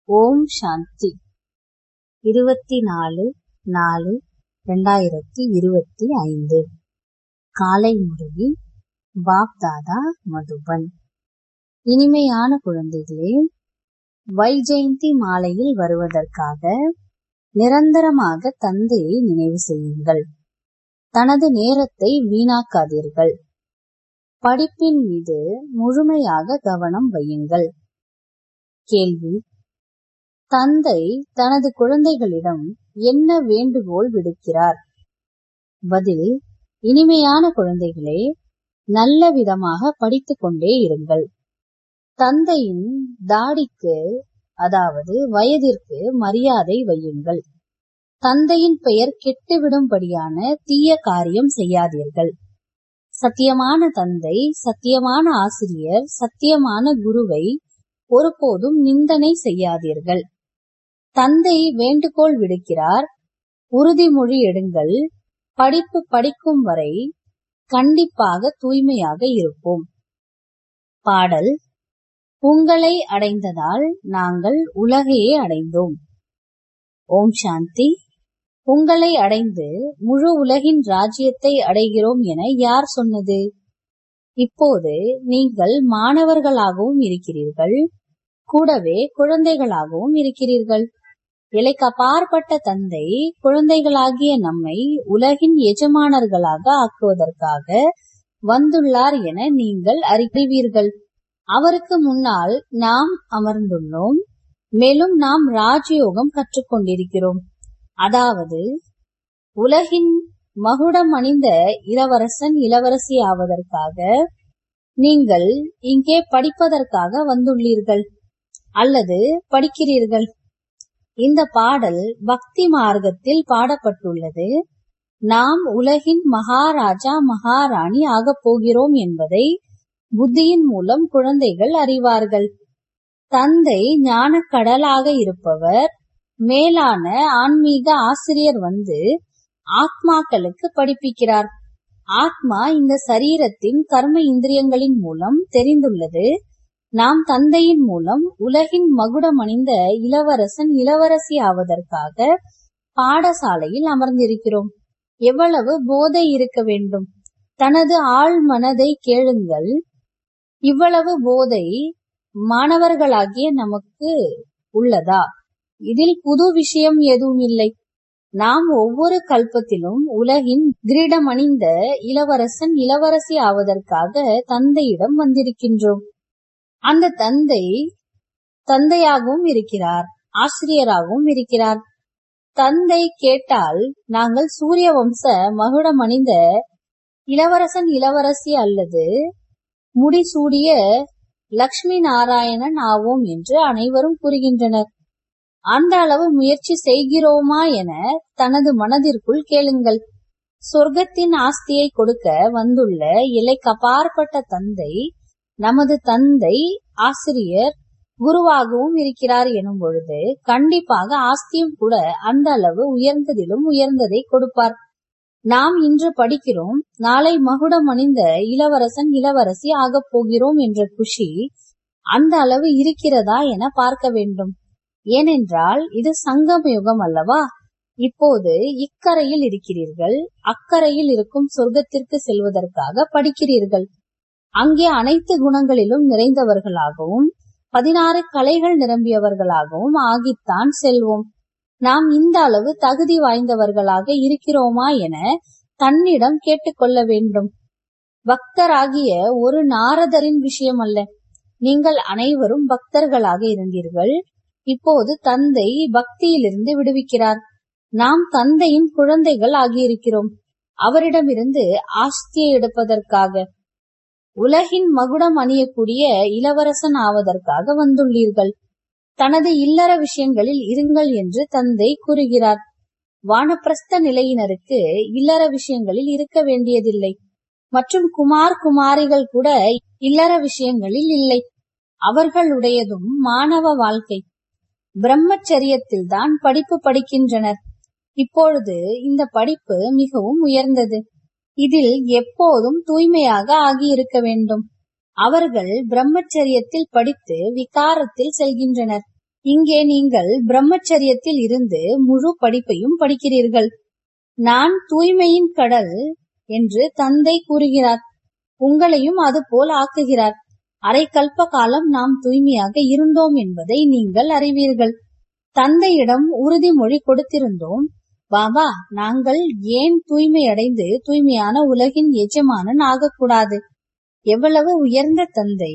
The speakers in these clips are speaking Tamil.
ஓம் சாந்தி இருபத்தி நாலு நாலு ரெண்டாயிரத்தி இருபத்தி ஐந்து காலை முரளி பாப் தாதா மதுபன் இனிமையான குழந்தைகளே வைஜெயந்தி மாலையில் வருவதற்காக நிரந்தரமாக தந்தையை நினைவு செய்யுங்கள் தனது நேரத்தை வீணாக்காதீர்கள் படிப்பின் மீது முழுமையாக கவனம் வையுங்கள் கேள்வி தந்தை தனது குழந்தைகளிடம் என்ன வேண்டுகோள் விடுக்கிறார் பதில் இனிமையான குழந்தைகளே நல்ல விதமாக படித்துக் கொண்டே இருங்கள் தந்தையின் தாடிக்கு அதாவது வயதிற்கு மரியாதை வையுங்கள் தந்தையின் பெயர் கெட்டுவிடும்படியான தீய காரியம் செய்யாதீர்கள் சத்தியமான தந்தை சத்தியமான ஆசிரியர் சத்தியமான குருவை ஒருபோதும் நிந்தனை செய்யாதீர்கள் தந்தை வேண்டுகோள் விடுக்கிறார் உறுதிமொழி எடுங்கள் படிப்பு படிக்கும் வரை கண்டிப்பாக தூய்மையாக இருப்போம் பாடல் உங்களை அடைந்ததால் நாங்கள் உலகையே அடைந்தோம் ஓம் சாந்தி உங்களை அடைந்து முழு உலகின் ராஜ்யத்தை அடைகிறோம் என யார் சொன்னது இப்போது நீங்கள் மாணவர்களாகவும் இருக்கிறீர்கள் கூடவே குழந்தைகளாகவும் இருக்கிறீர்கள் இலைக்கு அப்பாற்பட்ட தந்தை குழந்தைகளாகிய நம்மை உலகின் எஜமானர்களாக ஆக்குவதற்காக வந்துள்ளார் என நீங்கள் அறிவீர்கள் அவருக்கு முன்னால் நாம் அமர்ந்துள்ளோம் மேலும் நாம் ராஜயோகம் கற்றுக்கொண்டிருக்கிறோம் அதாவது உலகின் மகுடம் அணிந்த இளவரசன் இளவரசி ஆவதற்காக நீங்கள் இங்கே படிப்பதற்காக வந்துள்ளீர்கள் அல்லது படிக்கிறீர்கள் இந்த பாடல் பக்தி மார்க்கத்தில் பாடப்பட்டுள்ளது நாம் உலகின் மகாராஜா மகாராணி ஆகப் போகிறோம் என்பதை புத்தியின் மூலம் குழந்தைகள் அறிவார்கள் தந்தை ஞான கடலாக இருப்பவர் மேலான ஆன்மீக ஆசிரியர் வந்து ஆத்மாக்களுக்கு படிப்பிக்கிறார் ஆத்மா இந்த சரீரத்தின் கர்ம இந்திரியங்களின் மூலம் தெரிந்துள்ளது நாம் தந்தையின் மூலம் உலகின் மகுடம் அணிந்த இளவரசன் இளவரசி ஆவதற்காக பாடசாலையில் அமர்ந்திருக்கிறோம் எவ்வளவு போதை இருக்க வேண்டும் தனது ஆள் மனதை கேளுங்கள் இவ்வளவு போதை மாணவர்களாகிய நமக்கு உள்ளதா இதில் புது விஷயம் எதுவும் இல்லை நாம் ஒவ்வொரு கல்பத்திலும் உலகின் கிரீடம் அணிந்த இளவரசன் இளவரசி ஆவதற்காக தந்தையிடம் வந்திருக்கின்றோம் அந்த தந்தை தந்தையாகவும் இருக்கிறார் ஆசிரியராகவும் இருக்கிறார் தந்தை கேட்டால் நாங்கள் சூரிய வம்ச மகுடம் அணிந்த இளவரசன் இளவரசி அல்லது முடிசூடிய லக்ஷ்மி நாராயணன் ஆவோம் என்று அனைவரும் கூறுகின்றனர் அந்த அளவு முயற்சி செய்கிறோமா என தனது மனதிற்குள் கேளுங்கள் சொர்க்கத்தின் ஆஸ்தியை கொடுக்க வந்துள்ள இலைக்கப்பாற்பட்ட தந்தை நமது தந்தை ஆசிரியர் குருவாகவும் இருக்கிறார் எனும் பொழுது கண்டிப்பாக ஆஸ்தியும் கூட அந்த அளவு உயர்ந்ததிலும் உயர்ந்ததை கொடுப்பார் நாம் இன்று படிக்கிறோம் நாளை மகுடம் அணிந்த இளவரசன் இளவரசி ஆகப் போகிறோம் என்ற குஷி அந்த அளவு இருக்கிறதா என பார்க்க வேண்டும் ஏனென்றால் இது சங்கம யுகம் அல்லவா இப்போது இக்கரையில் இருக்கிறீர்கள் அக்கரையில் இருக்கும் சொர்க்கத்திற்கு செல்வதற்காக படிக்கிறீர்கள் அங்கே அனைத்து குணங்களிலும் நிறைந்தவர்களாகவும் பதினாறு கலைகள் நிரம்பியவர்களாகவும் ஆகித்தான் செல்வோம் நாம் இந்த அளவு தகுதி வாய்ந்தவர்களாக இருக்கிறோமா என தன்னிடம் கேட்டுக்கொள்ள வேண்டும் பக்தராகிய ஒரு நாரதரின் விஷயம் அல்ல நீங்கள் அனைவரும் பக்தர்களாக இருந்தீர்கள் இப்போது தந்தை பக்தியிலிருந்து விடுவிக்கிறார் நாம் தந்தையின் குழந்தைகள் ஆகியிருக்கிறோம் அவரிடமிருந்து ஆஸ்தியை எடுப்பதற்காக உலகின் மகுடம் அணியக்கூடிய இளவரசன் ஆவதற்காக வந்துள்ளீர்கள் தனது இல்லற விஷயங்களில் இருங்கள் என்று தந்தை கூறுகிறார் வானப்பிரஸ்த நிலையினருக்கு இல்லற விஷயங்களில் இருக்க வேண்டியதில்லை மற்றும் குமார் குமாரிகள் கூட இல்லற விஷயங்களில் இல்லை அவர்களுடையதும் மாணவ வாழ்க்கை பிரம்மச்சரியத்தில் தான் படிப்பு படிக்கின்றனர் இப்பொழுது இந்த படிப்பு மிகவும் உயர்ந்தது இதில் எப்போதும் தூய்மையாக ஆகியிருக்க வேண்டும் அவர்கள் பிரம்மச்சரியத்தில் படித்து விகாரத்தில் செல்கின்றனர் இங்கே நீங்கள் பிரம்மச்சரியத்தில் இருந்து முழு படிப்பையும் படிக்கிறீர்கள் நான் தூய்மையின் கடல் என்று தந்தை கூறுகிறார் உங்களையும் அதுபோல் ஆக்குகிறார் அரை கல்ப காலம் நாம் தூய்மையாக இருந்தோம் என்பதை நீங்கள் அறிவீர்கள் தந்தையிடம் உறுதிமொழி கொடுத்திருந்தோம் பாபா நாங்கள் ஏன் தூய்மை அடைந்து தூய்மையான உலகின் எஜமானன் ஆகக்கூடாது எவ்வளவு உயர்ந்த தந்தை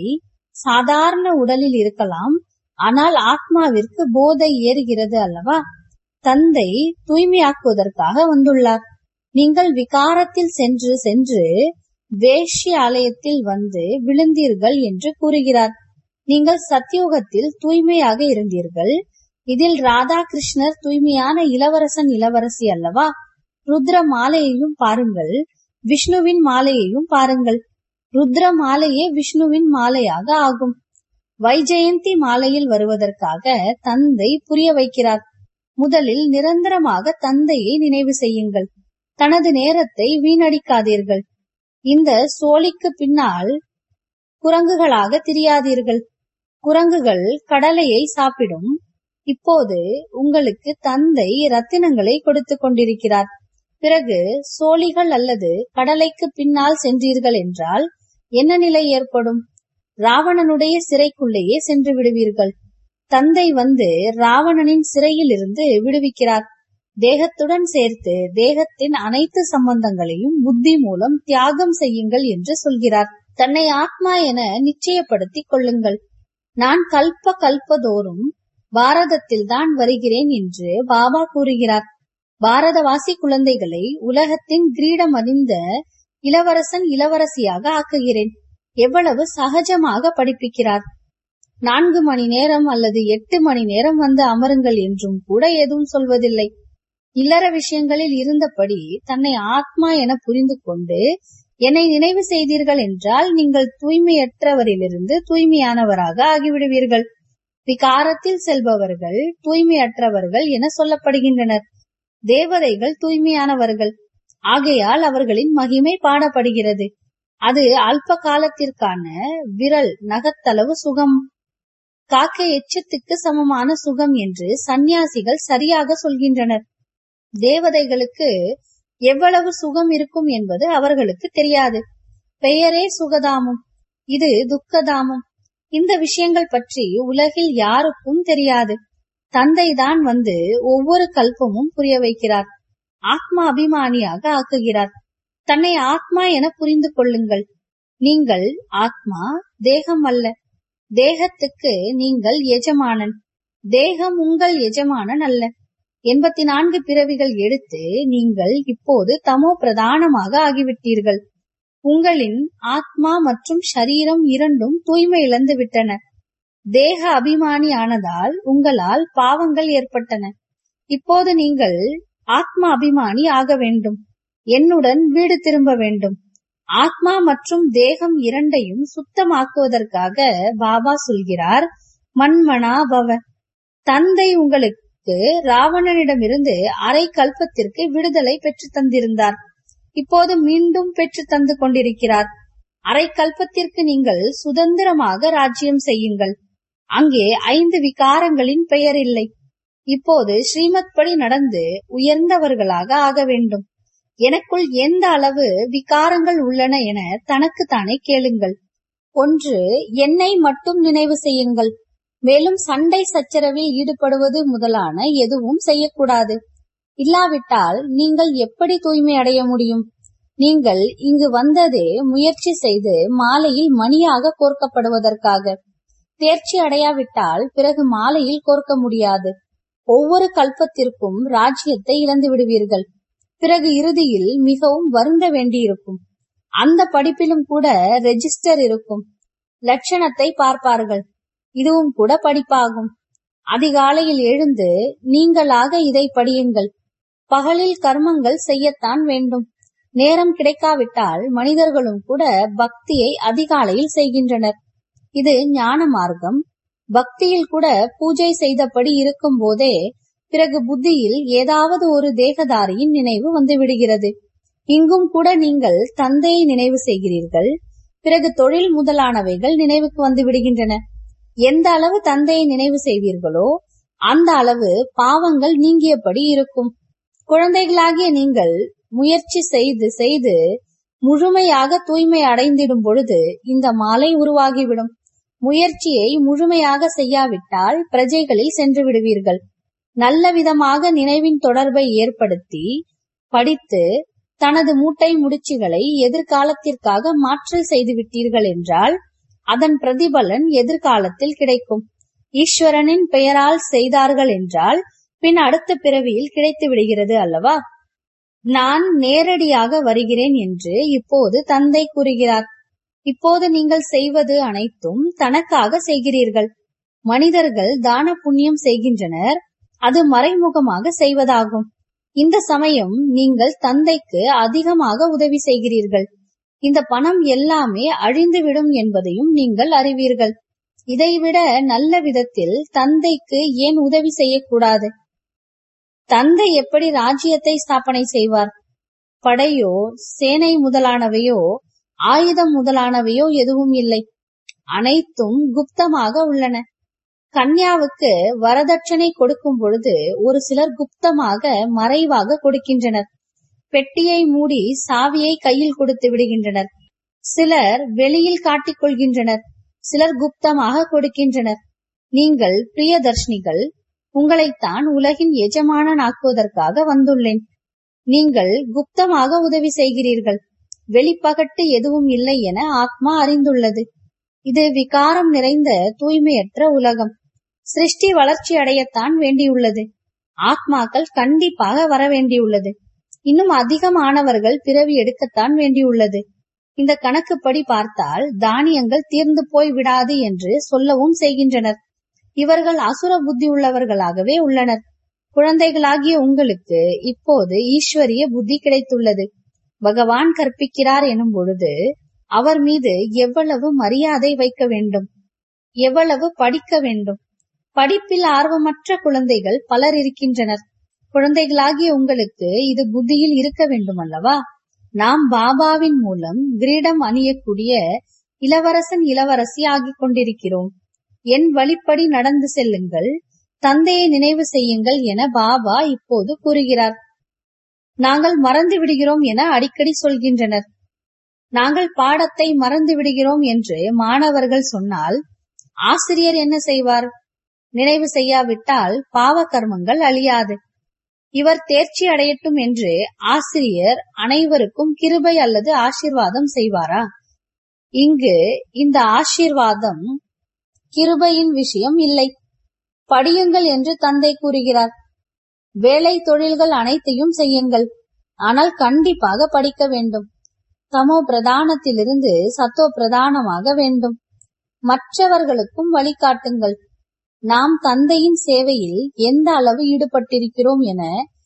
சாதாரண உடலில் இருக்கலாம் ஆனால் ஆத்மாவிற்கு போதை ஏறுகிறது அல்லவா தந்தை தூய்மையாக்குவதற்காக வந்துள்ளார் நீங்கள் விகாரத்தில் சென்று சென்று வேஷ்ய ஆலயத்தில் வந்து விழுந்தீர்கள் என்று கூறுகிறார் நீங்கள் சத்தியுகத்தில் தூய்மையாக இருந்தீர்கள் இதில் ராதாகிருஷ்ணர் தூய்மையான இளவரசன் இளவரசி அல்லவா ருத்ர மாலையையும் பாருங்கள் விஷ்ணுவின் மாலையையும் பாருங்கள் ருத்ர மாலையே விஷ்ணுவின் மாலையாக ஆகும் வைஜெயந்தி மாலையில் வருவதற்காக தந்தை புரிய வைக்கிறார் முதலில் நிரந்தரமாக தந்தையை நினைவு செய்யுங்கள் தனது நேரத்தை வீணடிக்காதீர்கள் இந்த சோழிக்கு பின்னால் குரங்குகளாக திரியாதீர்கள் குரங்குகள் கடலையை சாப்பிடும் இப்போது உங்களுக்கு தந்தை ரத்தினங்களை கொடுத்து கொண்டிருக்கிறார் பிறகு சோழிகள் அல்லது கடலைக்கு பின்னால் சென்றீர்கள் என்றால் என்ன நிலை ஏற்படும் ராவணனுடைய சிறைக்குள்ளேயே சென்று விடுவீர்கள் தந்தை வந்து ராவணனின் சிறையில் இருந்து விடுவிக்கிறார் தேகத்துடன் சேர்த்து தேகத்தின் அனைத்து சம்பந்தங்களையும் புத்தி மூலம் தியாகம் செய்யுங்கள் என்று சொல்கிறார் தன்னை ஆத்மா என நிச்சயப்படுத்திக் கொள்ளுங்கள் நான் கல்ப கல்பதோறும் பாரதத்தில் தான் வருகிறேன் என்று பாபா கூறுகிறார் பாரதவாசி குழந்தைகளை உலகத்தின் கிரீடம் அணிந்த இளவரசன் இளவரசியாக ஆக்குகிறேன் எவ்வளவு சகஜமாக படிப்பிக்கிறார் நான்கு மணி நேரம் அல்லது எட்டு மணி நேரம் வந்து அமருங்கள் என்றும் கூட எதுவும் சொல்வதில்லை இல்லற விஷயங்களில் இருந்தபடி தன்னை ஆத்மா என புரிந்து கொண்டு என்னை நினைவு செய்தீர்கள் என்றால் நீங்கள் தூய்மையற்றவரிலிருந்து தூய்மையானவராக ஆகிவிடுவீர்கள் விகாரத்தில் செல்பவர்கள் தூய்மையற்றவர்கள் என சொல்லப்படுகின்றனர் தேவதைகள் தூய்மையானவர்கள் ஆகையால் அவர்களின் மகிமை பாடப்படுகிறது அது அல்ப காலத்திற்கான விரல் நகத்தளவு சுகம் காக்கை எச்சத்துக்கு சமமான சுகம் என்று சந்நியாசிகள் சரியாக சொல்கின்றனர் தேவதைகளுக்கு எவ்வளவு சுகம் இருக்கும் என்பது அவர்களுக்கு தெரியாது பெயரே சுகதாமம் இது துக்கதாமம் இந்த விஷயங்கள் பற்றி உலகில் யாருக்கும் தெரியாது தந்தைதான் வந்து ஒவ்வொரு கல்பமும் புரிய வைக்கிறார் ஆத்மா அபிமானியாக ஆக்குகிறார் தன்னை ஆத்மா என புரிந்து கொள்ளுங்கள் நீங்கள் ஆத்மா தேகம் அல்ல தேகத்துக்கு நீங்கள் எஜமானன் தேகம் உங்கள் எஜமானன் அல்ல எண்பத்தி நான்கு பிறவிகள் எடுத்து நீங்கள் இப்போது தமோ பிரதானமாக ஆகிவிட்டீர்கள் உங்களின் ஆத்மா மற்றும் ஷரீரம் இரண்டும் தூய்மை இழந்து விட்டன தேக அபிமானி ஆனதால் உங்களால் பாவங்கள் ஏற்பட்டன இப்போது நீங்கள் ஆத்மா அபிமானி ஆக வேண்டும் என்னுடன் வீடு திரும்ப வேண்டும் ஆத்மா மற்றும் தேகம் இரண்டையும் சுத்தமாக்குவதற்காக பாபா சொல்கிறார் மண்மனா பவ தந்தை உங்களுக்கு ராவணனிடமிருந்து அரை கல்பத்திற்கு விடுதலை பெற்று தந்திருந்தார் இப்போது மீண்டும் பெற்று தந்து கொண்டிருக்கிறார் அரை கல்பத்திற்கு நீங்கள் சுதந்திரமாக ராஜ்யம் செய்யுங்கள் அங்கே ஐந்து விகாரங்களின் பெயர் இல்லை இப்போது ஸ்ரீமத் படி நடந்து உயர்ந்தவர்களாக ஆக வேண்டும் எனக்குள் எந்த அளவு விகாரங்கள் உள்ளன என தனக்கு தானே கேளுங்கள் ஒன்று என்னை மட்டும் நினைவு செய்யுங்கள் மேலும் சண்டை சச்சரவில் ஈடுபடுவது முதலான எதுவும் செய்யக்கூடாது இல்லாவிட்டால் நீங்கள் எப்படி தூய்மை அடைய முடியும் நீங்கள் இங்கு வந்ததே முயற்சி செய்து மாலையில் மணியாக கோர்க்கப்படுவதற்காக தேர்ச்சி அடையாவிட்டால் பிறகு மாலையில் கோர்க்க முடியாது ஒவ்வொரு கல்பத்திற்கும் ராஜ்யத்தை இழந்து விடுவீர்கள் பிறகு இறுதியில் மிகவும் வருந்த வேண்டியிருக்கும் அந்த படிப்பிலும் கூட ரெஜிஸ்டர் இருக்கும் லட்சணத்தை பார்ப்பார்கள் இதுவும் கூட படிப்பாகும் அதிகாலையில் எழுந்து நீங்களாக இதை படியுங்கள் பகலில் கர்மங்கள் செய்யத்தான் வேண்டும் நேரம் கிடைக்காவிட்டால் மனிதர்களும் கூட பக்தியை அதிகாலையில் செய்கின்றனர் இது ஞான மார்க்கம் பக்தியில் கூட பூஜை செய்தபடி இருக்கும் போதே பிறகு புத்தியில் ஏதாவது ஒரு தேகதாரியின் நினைவு வந்து விடுகிறது இங்கும் கூட நீங்கள் தந்தையை நினைவு செய்கிறீர்கள் பிறகு தொழில் முதலானவைகள் நினைவுக்கு வந்து விடுகின்றன எந்த அளவு தந்தையை நினைவு செய்வீர்களோ அந்த அளவு பாவங்கள் நீங்கியபடி இருக்கும் குழந்தைகளாகிய நீங்கள் முயற்சி செய்து செய்து முழுமையாக தூய்மை அடைந்திடும் பொழுது இந்த மாலை உருவாகிவிடும் முயற்சியை முழுமையாக செய்யாவிட்டால் பிரஜைகளில் சென்று விடுவீர்கள் நல்ல விதமாக நினைவின் தொடர்பை ஏற்படுத்தி படித்து தனது மூட்டை முடிச்சுகளை எதிர்காலத்திற்காக மாற்றல் செய்து விட்டீர்கள் என்றால் அதன் பிரதிபலன் எதிர்காலத்தில் கிடைக்கும் ஈஸ்வரனின் பெயரால் செய்தார்கள் என்றால் பின் அடுத்த பிறவியில் கிடைத்து விடுகிறது அல்லவா நான் நேரடியாக வருகிறேன் என்று இப்போது தந்தை கூறுகிறார் இப்போது நீங்கள் செய்வது அனைத்தும் தனக்காக செய்கிறீர்கள் மனிதர்கள் தான புண்ணியம் செய்கின்றனர் அது மறைமுகமாக செய்வதாகும் இந்த சமயம் நீங்கள் தந்தைக்கு அதிகமாக உதவி செய்கிறீர்கள் இந்த பணம் எல்லாமே அழிந்துவிடும் என்பதையும் நீங்கள் அறிவீர்கள் இதைவிட நல்ல விதத்தில் தந்தைக்கு ஏன் உதவி செய்யக்கூடாது தந்தை எப்படி ராஜ்யத்தை ஸ்தாபனை செய்வார் படையோ சேனை முதலானவையோ ஆயுதம் முதலானவையோ எதுவும் இல்லை அனைத்தும் குப்தமாக உள்ளன கன்யாவுக்கு வரதட்சணை கொடுக்கும் பொழுது ஒரு சிலர் குப்தமாக மறைவாக கொடுக்கின்றனர் பெட்டியை மூடி சாவியை கையில் கொடுத்து விடுகின்றனர் சிலர் வெளியில் காட்டிக் கொள்கின்றனர் சிலர் குப்தமாக கொடுக்கின்றனர் நீங்கள் பிரியதர்ஷினிகள் உங்களைத்தான் உலகின் எஜமானன் ஆக்குவதற்காக வந்துள்ளேன் நீங்கள் குப்தமாக உதவி செய்கிறீர்கள் வெளிப்பகட்டு எதுவும் இல்லை என ஆத்மா அறிந்துள்ளது இது விகாரம் நிறைந்த தூய்மையற்ற உலகம் சிருஷ்டி வளர்ச்சி அடையத்தான் வேண்டியுள்ளது ஆத்மாக்கள் கண்டிப்பாக வர வேண்டியுள்ளது இன்னும் அதிகமானவர்கள் பிறவி எடுக்கத்தான் வேண்டியுள்ளது இந்த கணக்குப்படி பார்த்தால் தானியங்கள் தீர்ந்து போய் விடாது என்று சொல்லவும் செய்கின்றனர் இவர்கள் அசுர புத்தி உள்ளவர்களாகவே உள்ளனர் குழந்தைகளாகிய உங்களுக்கு இப்போது ஈஸ்வரிய புத்தி கிடைத்துள்ளது பகவான் கற்பிக்கிறார் எனும் பொழுது அவர் மீது எவ்வளவு மரியாதை வைக்க வேண்டும் எவ்வளவு படிக்க வேண்டும் படிப்பில் ஆர்வமற்ற குழந்தைகள் பலர் இருக்கின்றனர் குழந்தைகளாகிய உங்களுக்கு இது புத்தியில் இருக்க வேண்டும் அல்லவா நாம் பாபாவின் மூலம் கிரீடம் அணியக்கூடிய இளவரசன் இளவரசி ஆகிக் கொண்டிருக்கிறோம் என் வழிப்படி நடந்து செல்லுங்கள் தந்தையை நினைவு செய்யுங்கள் என பாபா இப்போது கூறுகிறார் நாங்கள் மறந்து விடுகிறோம் என அடிக்கடி சொல்கின்றனர் நாங்கள் பாடத்தை மறந்து விடுகிறோம் என்று மாணவர்கள் சொன்னால் ஆசிரியர் என்ன செய்வார் நினைவு செய்யாவிட்டால் பாவ கர்மங்கள் அழியாது இவர் தேர்ச்சி அடையட்டும் என்று ஆசிரியர் அனைவருக்கும் கிருபை அல்லது ஆசிர்வாதம் செய்வாரா இங்கு இந்த ஆசிர்வாதம் கிருபையின் விஷயம் இல்லை படியுங்கள் என்று தந்தை கூறுகிறார் வேலை தொழில்கள் அனைத்தையும் செய்யுங்கள் ஆனால் கண்டிப்பாக படிக்க வேண்டும் தமோ பிரதானத்திலிருந்து சத்தோ பிரதானமாக வேண்டும் மற்றவர்களுக்கும் வழிகாட்டுங்கள் நாம் தந்தையின் சேவையில் எந்த அளவு ஈடுபட்டிருக்கிறோம் என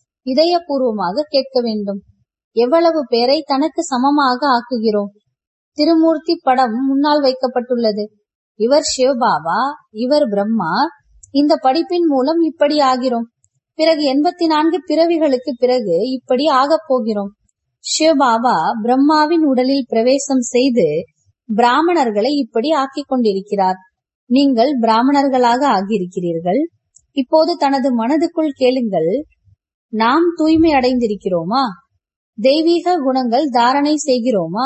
இதயபூர்வமாக கேட்க வேண்டும் எவ்வளவு பேரை தனக்கு சமமாக ஆக்குகிறோம் திருமூர்த்தி படம் முன்னால் வைக்கப்பட்டுள்ளது இவர் சிவபாபா இவர் பிரம்மா இந்த படிப்பின் மூலம் இப்படி ஆகிறோம் பிறகு எண்பத்தி நான்கு பிறவிகளுக்கு பிறகு இப்படி ஆகப் போகிறோம் சிவபாபா பிரம்மாவின் உடலில் பிரவேசம் செய்து பிராமணர்களை இப்படி ஆக்கிக் கொண்டிருக்கிறார் நீங்கள் பிராமணர்களாக ஆகியிருக்கிறீர்கள் இப்போது தனது மனதுக்குள் கேளுங்கள் நாம் தூய்மை அடைந்திருக்கிறோமா தெய்வீக குணங்கள் தாரணை செய்கிறோமா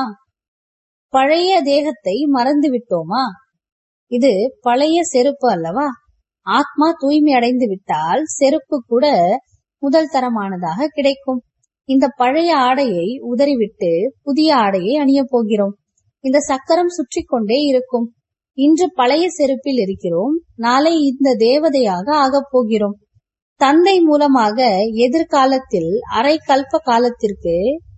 பழைய தேகத்தை மறந்து விட்டோமா இது பழைய செருப்பு அல்லவா ஆத்மா தூய்மை அடைந்து விட்டால் செருப்பு கூட முதல் தரமானதாக கிடைக்கும் இந்த பழைய ஆடையை உதறிவிட்டு புதிய ஆடையை அணியப் போகிறோம் இந்த சக்கரம் சுற்றி கொண்டே இருக்கும் இன்று பழைய செருப்பில் இருக்கிறோம் நாளை இந்த தேவதையாக ஆகப் போகிறோம் தந்தை மூலமாக எதிர்காலத்தில் அரை கல்ப காலத்திற்கு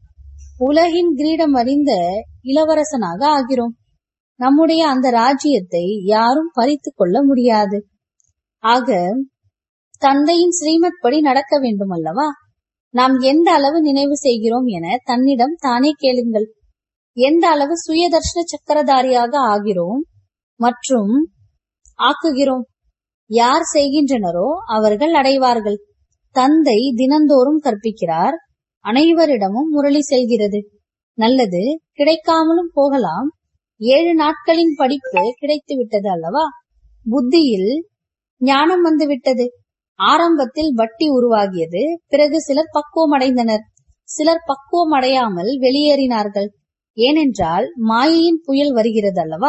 உலகின் கிரீடம் அறிந்த இளவரசனாக ஆகிறோம் நம்முடைய அந்த ராஜ்யத்தை யாரும் பறித்து கொள்ள முடியாது ஆக தந்தையின் ஸ்ரீமத் படி நடக்க வேண்டும் அல்லவா நாம் எந்த அளவு நினைவு செய்கிறோம் என தன்னிடம் தானே கேளுங்கள் எந்த அளவு சுயதர்ஷன சக்கரதாரியாக ஆகிறோம் மற்றும் ஆக்குகிறோம் யார் செய்கின்றனரோ அவர்கள் அடைவார்கள் தந்தை தினந்தோறும் கற்பிக்கிறார் அனைவரிடமும் முரளி செல்கிறது நல்லது கிடைக்காமலும் போகலாம் ஏழு நாட்களின் படிப்பு கிடைத்து விட்டது அல்லவா புத்தியில் ஞானம் வந்துவிட்டது ஆரம்பத்தில் வட்டி உருவாகியது பிறகு சிலர் பக்குவம் அடைந்தனர் சிலர் பக்குவம் அடையாமல் வெளியேறினார்கள் ஏனென்றால் மாயையின் புயல் வருகிறது அல்லவா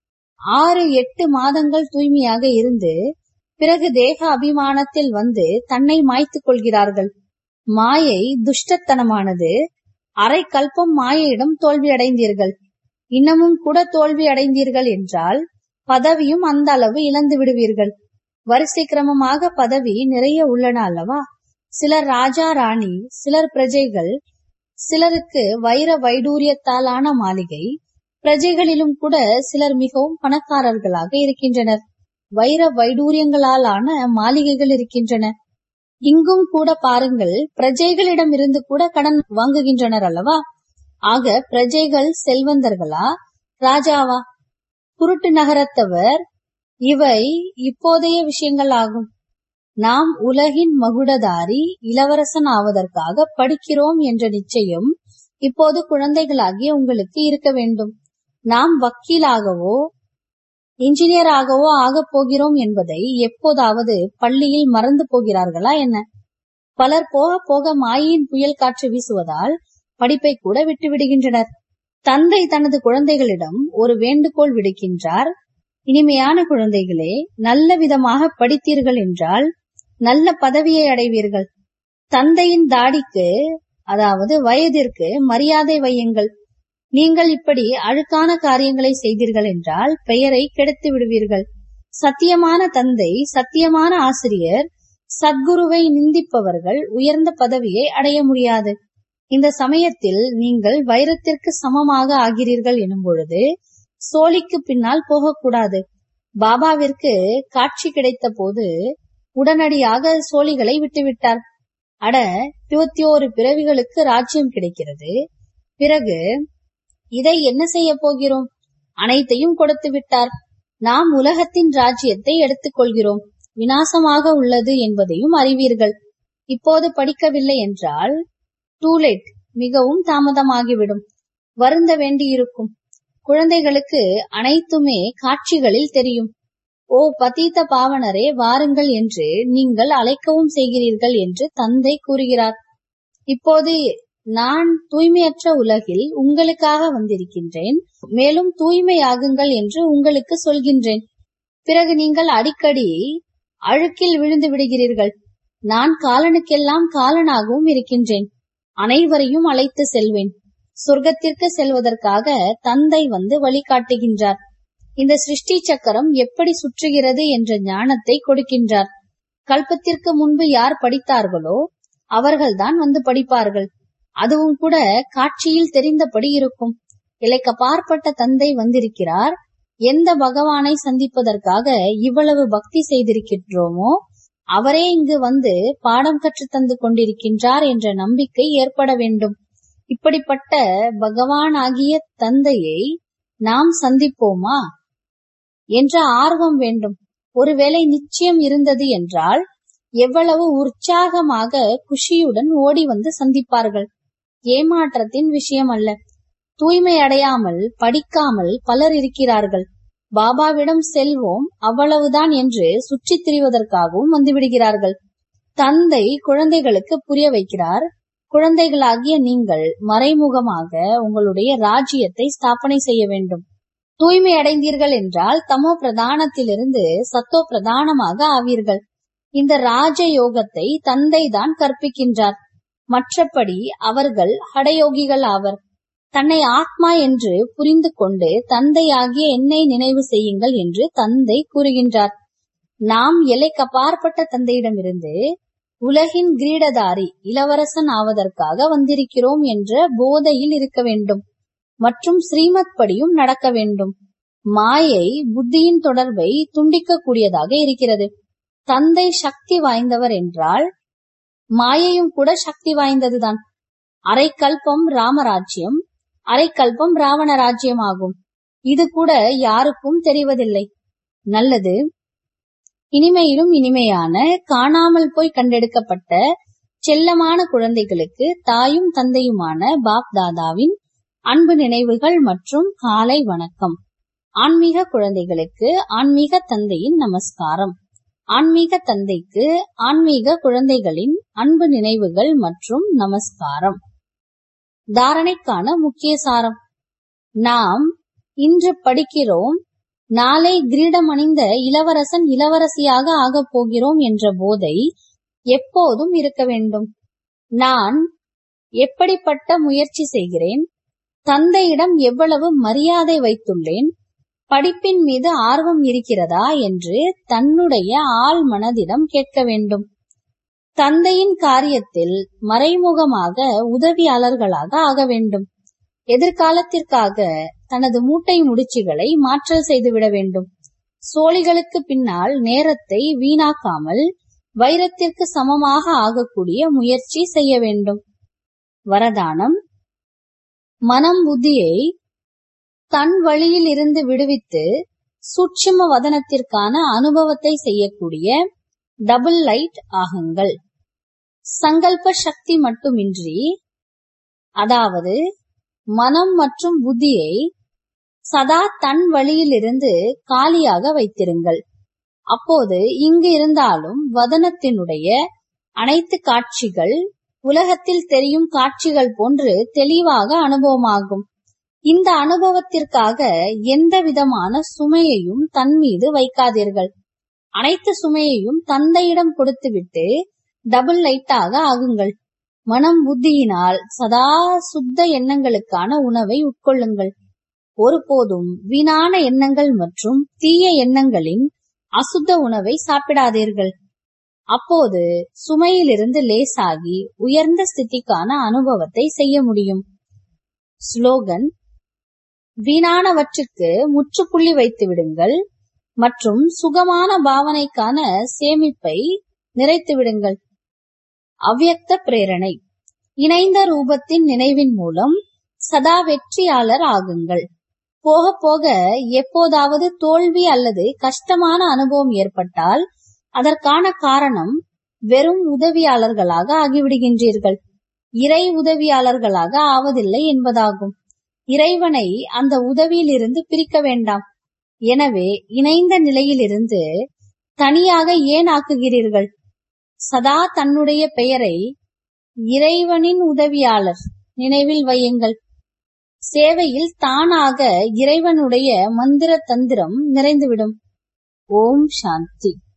ஆறு எட்டு மாதங்கள் தூய்மையாக இருந்து பிறகு தேக அபிமானத்தில் வந்து தன்னை மாய்த்துக் கொள்கிறார்கள் மாயை துஷ்டத்தனமானது அரை கல்பம் மாயையிடம் தோல்வி அடைந்தீர்கள் இன்னமும் கூட தோல்வி அடைந்தீர்கள் என்றால் பதவியும் அந்த அளவு இழந்து விடுவீர்கள் வரிசை கிரமமாக பதவி நிறைய உள்ளன அல்லவா சிலர் ராஜா ராணி சிலர் பிரஜைகள் சிலருக்கு வைர வைடூரியத்தாலான மாளிகை பிரஜைகளிலும் கூட சிலர் மிகவும் பணக்காரர்களாக இருக்கின்றனர் வைர வைடூரியங்களால் ஆன மாளிகைகள் இருக்கின்றன இங்கும் கூட பாருங்கள் பிரஜைகளிடம் இருந்து கூட கடன் வாங்குகின்றனர் அல்லவா ஆக பிரஜைகள் செல்வந்தர்களா ராஜாவா குருட்டு நகரத்தவர் இவை இப்போதைய விஷயங்கள் ஆகும் நாம் உலகின் மகுடதாரி இளவரசன் ஆவதற்காக படிக்கிறோம் என்ற நிச்சயம் இப்போது குழந்தைகளாகிய உங்களுக்கு இருக்க வேண்டும் நாம் வக்கீலாகவோ இன்ஜினியராகவோ ஆகப் போகிறோம் என்பதை எப்போதாவது பள்ளியில் மறந்து போகிறார்களா என்ன பலர் போக போக மாயின் புயல் காற்று வீசுவதால் படிப்பை கூட விட்டு விடுகின்றனர் தந்தை தனது குழந்தைகளிடம் ஒரு வேண்டுகோள் விடுக்கின்றார் இனிமையான குழந்தைகளே நல்ல விதமாக படித்தீர்கள் என்றால் நல்ல பதவியை அடைவீர்கள் தந்தையின் தாடிக்கு அதாவது வயதிற்கு மரியாதை வையுங்கள் நீங்கள் இப்படி அழுக்கான காரியங்களை செய்தீர்கள் என்றால் பெயரை கெடுத்து விடுவீர்கள் சத்தியமான தந்தை சத்தியமான ஆசிரியர் சத்குருவை நிந்திப்பவர்கள் உயர்ந்த பதவியை அடைய முடியாது இந்த சமயத்தில் நீங்கள் வைரத்திற்கு சமமாக ஆகிறீர்கள் எனும் பொழுது சோழிக்கு பின்னால் போகக்கூடாது பாபாவிற்கு காட்சி கிடைத்த போது உடனடியாக சோழிகளை விட்டுவிட்டார் அட இருபத்தி ஓரு பிறவிகளுக்கு ராஜ்யம் கிடைக்கிறது பிறகு இதை என்ன செய்ய போகிறோம் அனைத்தையும் கொடுத்து விட்டார் நாம் உலகத்தின் ராஜ்யத்தை எடுத்துக்கொள்கிறோம் வினாசமாக உள்ளது என்பதையும் அறிவீர்கள் இப்போது படிக்கவில்லை என்றால் டூலேட் மிகவும் தாமதமாகிவிடும் வருந்த வேண்டியிருக்கும் குழந்தைகளுக்கு அனைத்துமே காட்சிகளில் தெரியும் ஓ பதீத்த பாவனரே வாருங்கள் என்று நீங்கள் அழைக்கவும் செய்கிறீர்கள் என்று தந்தை கூறுகிறார் இப்போது நான் தூய்மையற்ற உலகில் உங்களுக்காக வந்திருக்கின்றேன் மேலும் தூய்மையாகுங்கள் என்று உங்களுக்கு சொல்கின்றேன் பிறகு நீங்கள் அடிக்கடி அழுக்கில் விழுந்து விடுகிறீர்கள் நான் காலனுக்கெல்லாம் காலனாகவும் இருக்கின்றேன் அனைவரையும் அழைத்து செல்வேன் சொர்க்கத்திற்கு செல்வதற்காக தந்தை வந்து வழிகாட்டுகின்றார் இந்த சிருஷ்டி சக்கரம் எப்படி சுற்றுகிறது என்ற ஞானத்தை கொடுக்கின்றார் கல்பத்திற்கு முன்பு யார் படித்தார்களோ அவர்கள்தான் வந்து படிப்பார்கள் அதுவும் கூட காட்சியில் தெரிந்தபடி இருக்கும் இலைக்க பார்ப்பட்ட தந்தை வந்திருக்கிறார் எந்த பகவானை சந்திப்பதற்காக இவ்வளவு பக்தி செய்திருக்கின்றோமோ அவரே இங்கு வந்து பாடம் கற்று தந்து கொண்டிருக்கின்றார் என்ற நம்பிக்கை ஏற்பட வேண்டும் இப்படிப்பட்ட பகவான் ஆகிய தந்தையை நாம் சந்திப்போமா என்ற ஆர்வம் வேண்டும் ஒருவேளை நிச்சயம் இருந்தது என்றால் எவ்வளவு உற்சாகமாக குஷியுடன் ஓடி வந்து சந்திப்பார்கள் ஏமாற்றத்தின் விஷயம் அல்ல தூய்மை அடையாமல் படிக்காமல் பலர் இருக்கிறார்கள் பாபாவிடம் செல்வோம் அவ்வளவுதான் என்று சுற்றித் திரிவதற்காகவும் வந்துவிடுகிறார்கள் தந்தை குழந்தைகளுக்கு புரிய வைக்கிறார் குழந்தைகளாகிய நீங்கள் மறைமுகமாக உங்களுடைய ராஜ்யத்தை ஸ்தாபனை செய்ய வேண்டும் தூய்மை அடைந்தீர்கள் என்றால் தமோ பிரதானத்திலிருந்து சத்தோ பிரதானமாக ஆவீர்கள் இந்த ராஜ யோகத்தை தந்தை தான் கற்பிக்கின்றார் மற்றபடி அவர்கள் ஹடயோகிகள் ஆவர் தன்னை ஆத்மா என்று புரிந்து கொண்டு தந்தையாகிய என்னை நினைவு செய்யுங்கள் என்று தந்தை கூறுகின்றார் நாம் எல்லைக்கு அப்பாற்பட்ட தந்தையிடமிருந்து உலகின் கிரீடதாரி இளவரசன் ஆவதற்காக வந்திருக்கிறோம் என்ற போதையில் இருக்க வேண்டும் மற்றும் ஸ்ரீமத் படியும் நடக்க வேண்டும் மாயை புத்தியின் தொடர்பை துண்டிக்க கூடியதாக இருக்கிறது தந்தை சக்தி வாய்ந்தவர் என்றால் மாயையும் கூட சக்தி வாய்ந்ததுதான் அரை கல்பம் ராமராஜ்யம் அரை கல்பம் ராவண ராஜ்யம் ஆகும் இது கூட யாருக்கும் தெரிவதில்லை நல்லது இனிமையிலும் இனிமையான காணாமல் போய் கண்டெடுக்கப்பட்ட செல்லமான குழந்தைகளுக்கு தாயும் தந்தையுமான பாப் தாதாவின் அன்பு நினைவுகள் மற்றும் காலை வணக்கம் ஆன்மீக குழந்தைகளுக்கு ஆன்மீக தந்தையின் நமஸ்காரம் ஆன்மீக தந்தைக்கு ஆன்மீக குழந்தைகளின் அன்பு நினைவுகள் மற்றும் நமஸ்காரம் தாரணைக்கான முக்கிய சாரம் நாம் இன்று படிக்கிறோம் நாளை கிரீடம் அணிந்த இளவரசன் இளவரசியாக ஆகப் போகிறோம் என்ற போதை எப்போதும் இருக்க வேண்டும் நான் எப்படிப்பட்ட முயற்சி செய்கிறேன் தந்தையிடம் எவ்வளவு மரியாதை வைத்துள்ளேன் படிப்பின் மீது ஆர்வம் இருக்கிறதா என்று தன்னுடைய ஆள் மனதிடம் கேட்க வேண்டும் தந்தையின் காரியத்தில் மறைமுகமாக உதவியாளர்களாக ஆக வேண்டும் எதிர்காலத்திற்காக தனது மூட்டை முடிச்சுகளை மாற்றல் செய்துவிட வேண்டும் சோழிகளுக்கு பின்னால் நேரத்தை வீணாக்காமல் வைரத்திற்கு சமமாக ஆகக்கூடிய முயற்சி செய்ய வேண்டும் வரதானம் மனம் புத்தியை தன் வழியில் இருந்து விடுவித்து சூட்சும வதனத்திற்கான அனுபவத்தை செய்யக்கூடிய டபுள் லைட் ஆகுங்கள் சங்கல்ப சக்தி மட்டுமின்றி அதாவது மனம் மற்றும் புத்தியை சதா தன் வழியிலிருந்து காலியாக வைத்திருங்கள் அப்போது இங்கு இருந்தாலும் வதனத்தினுடைய அனைத்து காட்சிகள் உலகத்தில் தெரியும் காட்சிகள் போன்று தெளிவாக அனுபவமாகும் இந்த அனுபவத்திற்காக எந்த விதமான சுமையையும் தன் மீது வைக்காதீர்கள் அனைத்து சுமையையும் தந்தையிடம் கொடுத்துவிட்டு டபுள் லைட்டாக ஆகுங்கள் மனம் புத்தியினால் சதா சுத்த எண்ணங்களுக்கான உணவை உட்கொள்ளுங்கள் ஒருபோதும் வீணான எண்ணங்கள் மற்றும் தீய எண்ணங்களின் அசுத்த உணவை சாப்பிடாதீர்கள் அப்போது சுமையிலிருந்து லேசாகி உயர்ந்த ஸ்திதிக்கான அனுபவத்தை செய்ய முடியும் ஸ்லோகன் வீணானவற்றுக்கு முற்றுப்புள்ளி வைத்து விடுங்கள் மற்றும் சுகமான பாவனைக்கான சேமிப்பை நிறைத்து விடுங்கள் அவ்யக்த பிரேரணை இணைந்த ரூபத்தின் நினைவின் மூலம் சதா வெற்றியாளர் ஆகுங்கள் போக போக எப்போதாவது தோல்வி அல்லது கஷ்டமான அனுபவம் ஏற்பட்டால் அதற்கான காரணம் வெறும் உதவியாளர்களாக ஆகிவிடுகின்றீர்கள் இறை உதவியாளர்களாக ஆவதில்லை என்பதாகும் இறைவனை அந்த உதவியிலிருந்து பிரிக்க வேண்டாம் எனவே இணைந்த நிலையிலிருந்து தனியாக ஏன் ஆக்குகிறீர்கள் சதா தன்னுடைய பெயரை இறைவனின் உதவியாளர் நினைவில் வையுங்கள் சேவையில் தானாக இறைவனுடைய மந்திர தந்திரம் நிறைந்துவிடும் ஓம் சாந்தி